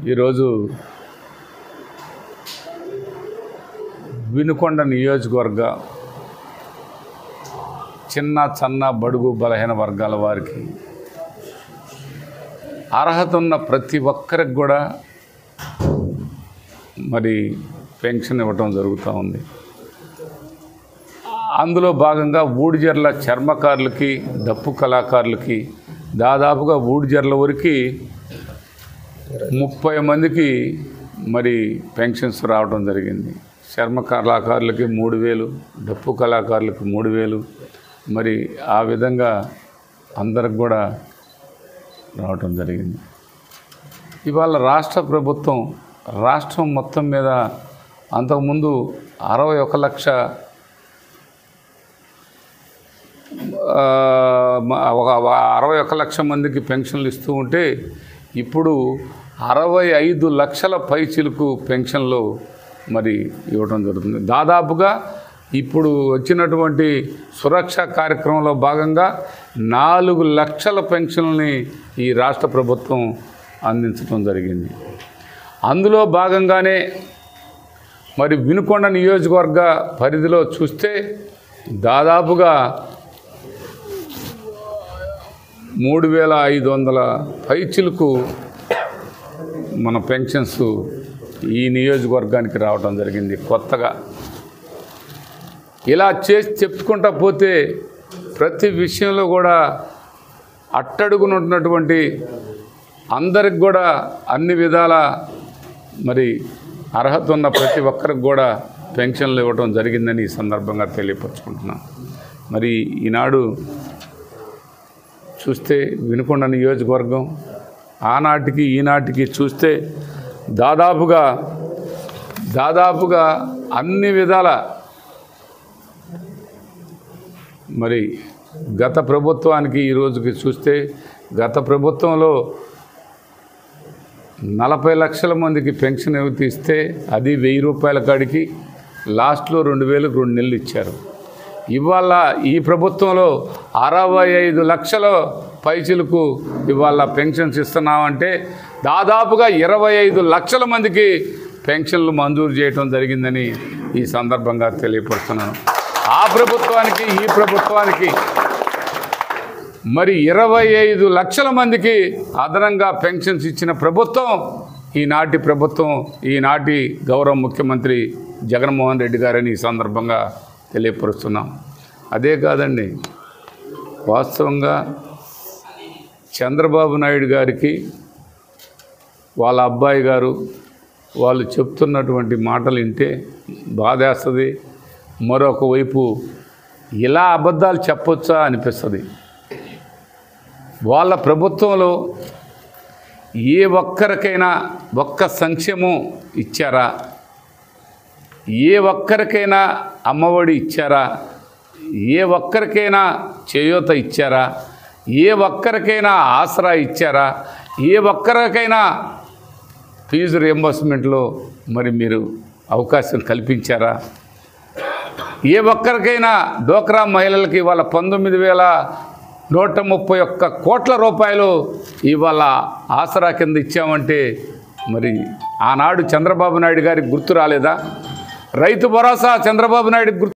ఈరోజు వినుకొండ నియోజకవర్గ చిన్న సన్న బడుగు బలహీన వర్గాల వారికి అర్హత ఉన్న ప్రతి ఒక్కరికి కూడా మరి పెన్షన్ ఇవ్వటం జరుగుతూ ఉంది అందులో భాగంగా ఊడిజర్ల చర్మకారులకి దప్పు కళాకారులకి దాదాపుగా ఊడిజర్ల వరకు ముప్పై మందికి మరి పెన్షన్స్ రావడం జరిగింది చర్మ కళాకారులకి మూడు వేలు డప్పు కళాకారులకి మూడు వేలు మరి ఆ విధంగా అందరికి కూడా రావటం జరిగింది ఇవాళ రాష్ట్ర ప్రభుత్వం రాష్ట్రం మొత్తం మీద అంతకుముందు అరవై ఒక లక్ష ఆ, మ- ఒక అరవై ఒక లక్ష మందికి పెన్షన్లు ఇస్తూ ఉంటే ఇప్పుడు అరవై ఐదు లక్షల పైచిలకు పెన్షన్లు మరి ఇవ్వడం జరుగుతుంది దాదాపుగా ఇప్పుడు వచ్చినటువంటి సురక్ష కార్యక్రమంలో భాగంగా నాలుగు లక్షల పెన్షన్లని ఈ రాష్ట్ర ప్రభుత్వం అందించడం జరిగింది అందులో భాగంగానే మరి వినుకొండ నియోజకవర్గ పరిధిలో చూస్తే దాదాపుగా మూడు వేల ఐదు వందల పైచిలకు మన పెన్షన్స్ ఈ నియోజకవర్గానికి రావడం జరిగింది కొత్తగా ఇలా చేసి చెప్పుకుంటా పోతే ప్రతి విషయంలో కూడా అట్టడుగునున్నటువంటి అందరికి కూడా అన్ని విధాల మరి అర్హత ఉన్న ప్రతి ఒక్కరికి కూడా పెన్షన్లు ఇవ్వడం జరిగిందని ఈ సందర్భంగా తెలియపరుచుకుంటున్నాను మరి ఈనాడు చూస్తే వినుకొండ నియోజకవర్గం ఆనాటికి ఈనాటికి చూస్తే దాదాపుగా దాదాపుగా అన్ని విధాల మరి గత ప్రభుత్వానికి ఈ రోజుకి చూస్తే గత ప్రభుత్వంలో నలభై లక్షల మందికి పెన్షన్ ఎవరు ఇస్తే అది వెయ్యి రూపాయల కాడికి లాస్ట్లో రెండు వేలు రెండు నెలలు ఇచ్చారు ఇవాళ ఈ ప్రభుత్వంలో అరవై ఐదు లక్షల పైసలకు ఇవాళ పెన్షన్స్ ఇస్తున్నామంటే దాదాపుగా ఇరవై ఐదు లక్షల మందికి పెన్షన్లు మంజూరు చేయడం జరిగిందని ఈ సందర్భంగా తెలియపరుస్తున్నాను ఆ ప్రభుత్వానికి ఈ ప్రభుత్వానికి మరి ఇరవై ఐదు లక్షల మందికి అదనంగా పెన్షన్స్ ఇచ్చిన ప్రభుత్వం ఈనాటి ప్రభుత్వం ఈనాటి గౌరవ ముఖ్యమంత్రి జగన్మోహన్ రెడ్డి గారని ఈ సందర్భంగా తెలియపరుస్తున్నాం అదే కాదండి వాస్తవంగా చంద్రబాబు నాయుడు గారికి వాళ్ళ అబ్బాయి గారు వాళ్ళు చెప్తున్నటువంటి మాటలు వింటే బాధేస్తుంది మరొక వైపు ఇలా అబద్ధాలు చెప్పొచ్చా అనిపిస్తుంది వాళ్ళ ప్రభుత్వంలో ఏ ఒక్కరికైనా ఒక్క సంక్షేమం ఇచ్చారా ఏ ఒక్కరికైనా అమ్మఒడి ఇచ్చారా ఏ ఒక్కరికైనా చేయూత ఇచ్చారా ఏ ఒక్కరికైనా ఆసరా ఇచ్చారా ఏ ఒక్కరికైనా ఫీజు రియంబర్స్మెంట్లో మరి మీరు అవకాశం కల్పించారా ఏ ఒక్కరికైనా డోక్రా మహిళలకి ఇవాళ పంతొమ్మిది వేల నూట ముప్పై ఒక్క కోట్ల రూపాయలు ఇవాళ ఆసరా కింద ఇచ్చామంటే మరి ఆనాడు చంద్రబాబు నాయుడు గారికి గుర్తు రాలేదా రైతు భరోసా చంద్రబాబు నాయుడికి గుర్తు